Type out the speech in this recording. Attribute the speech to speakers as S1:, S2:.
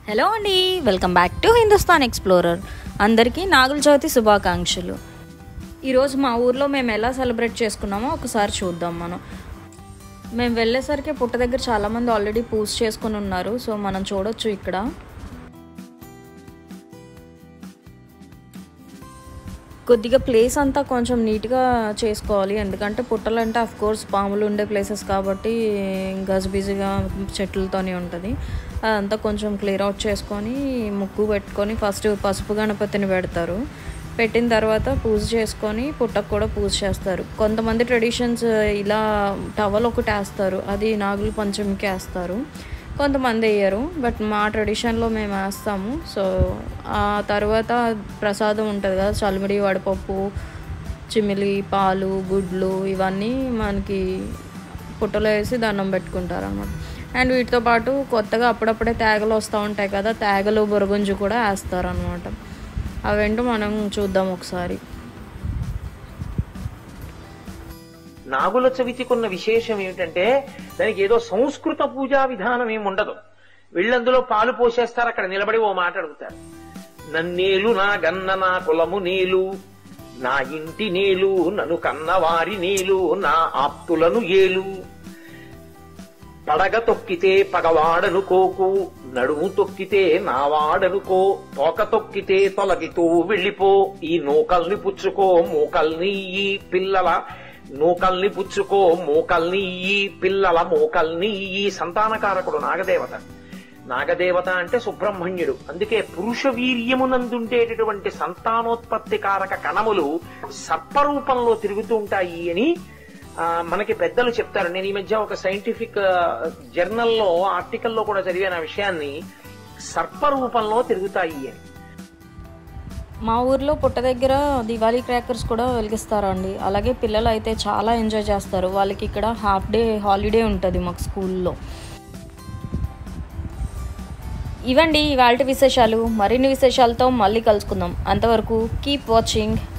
S1: hello అండి welcome back to Hindustan explorer Nagula నాగుల చవితి శుభాకాంక్షలు ఈరోజు మా ఊర్లో మేము ఎలా సెలబ్రేట్ చేసుకున్నామో ఒకసారి చూద్దాం మనం మేము వెళ్ళేసరికి పుట్ట దగ్గర చాలామంది ఆల్రెడీ పూజ చేసుకుని ఉన్నారు సో మనం చూడొచ్చు ఇక్కడ కొద్దిగా ప్లేస్ అంతా కొంచెం నీట్గా చేసుకోవాలి ఎందుకంటే పుట్టలు అంటే అఫ్ కోర్స్ పాములు ఉండే ప్లేసెస్ కాబట్టి గజిబిజిగా చెట్లతోనే ఉంటుంది అదంతా కొంచెం క్లియర్ అవుట్ చేసుకొని ముగ్గు పెట్టుకొని ఫస్ట్ పసుపు గణపతిని పెడతారు పెట్టిన తర్వాత పూజ చేసుకొని పుట్టకు కూడా పూజ చేస్తారు కొంతమంది ట్రెడిషన్స్ ఇలా టవల్ ఒకటి వేస్తారు అది నాగుల పంచమికి వేస్తారు కొంతమంది వేయరు బట్ మా ట్రెడిషన్లో మేము వేస్తాము సో ఆ తర్వాత ప్రసాదం ఉంటుంది కదా చలిమిడి వడపప్పు చిమిలి పాలు గుడ్లు ఇవన్నీ మనకి పుట్టలో వేసి దండం పెట్టుకుంటారు అన్నమాట అండ్ వీటితో పాటు కొత్తగా అప్పుడప్పుడే తేగలు వస్తూ ఉంటాయి కదా తేగలు బొరగుంజు కూడా వేస్తారు అనమాట అవేంటో మనం చూద్దాం ఒకసారి
S2: నాగుల చవితికున్న విశేషం ఏమిటంటే దానికి ఏదో సంస్కృత పూజా విధానం ఏమి ఉండదు వీళ్ళందులో పాలు పోసేస్తారు అక్కడ నిలబడి ఓ మాట అడుగుతారు నన్నేలు నా గన్న నా కులము నీలు నా ఇంటి నీలు నన్ను కన్నవారి నీలు నా ఆప్తులను ఏలు పడగ తొక్కితే పగవాడనుకోకు నడుము తొక్కితే నావాడనుకో తోక తొక్కితే తొలగితూ వెళ్ళిపో ఈ నూకల్ని పుచ్చుకో మూకల్ని ఈ పిల్లల నూకల్ని పుచ్చుకో మూకల్ని ఈ పిల్లల మూకల్ని ఈ సంతానకారకుడు నాగదేవత నాగదేవత అంటే సుబ్రహ్మణ్యుడు అందుకే పురుష వీర్యమునందుండేటటువంటి సంతానోత్పత్తి కారక కణములు సర్పరూపంలో తిరుగుతూ ఉంటాయి అని ఆ, మనకి పెద్దలు చెప్తారు నేను ఈ మధ్య ఒక సైంటిఫిక్ జర్నల్లో ఆర్టికల్లో కూడా చదివాను ఆ విషయాన్ని సర్పరూపంలో తిరుగుతాయి అని
S1: మా ఊర్లో పుట్ట దగ్గర దివాళీ క్రాకర్స్ కూడా వెలిగిస్తారండి అలాగే పిల్లలు అయితే చాలా ఎంజాయ్ చేస్తారు వాళ్ళకి ఇక్కడ హాఫ్ డే హాలిడే ఉంటుంది మాకు స్కూల్లో ఇవండి ఇవాళ విశేషాలు మరిన్ని విశేషాలతో మళ్ళీ కలుసుకుందాం అంతవరకు కీప్ వాచింగ్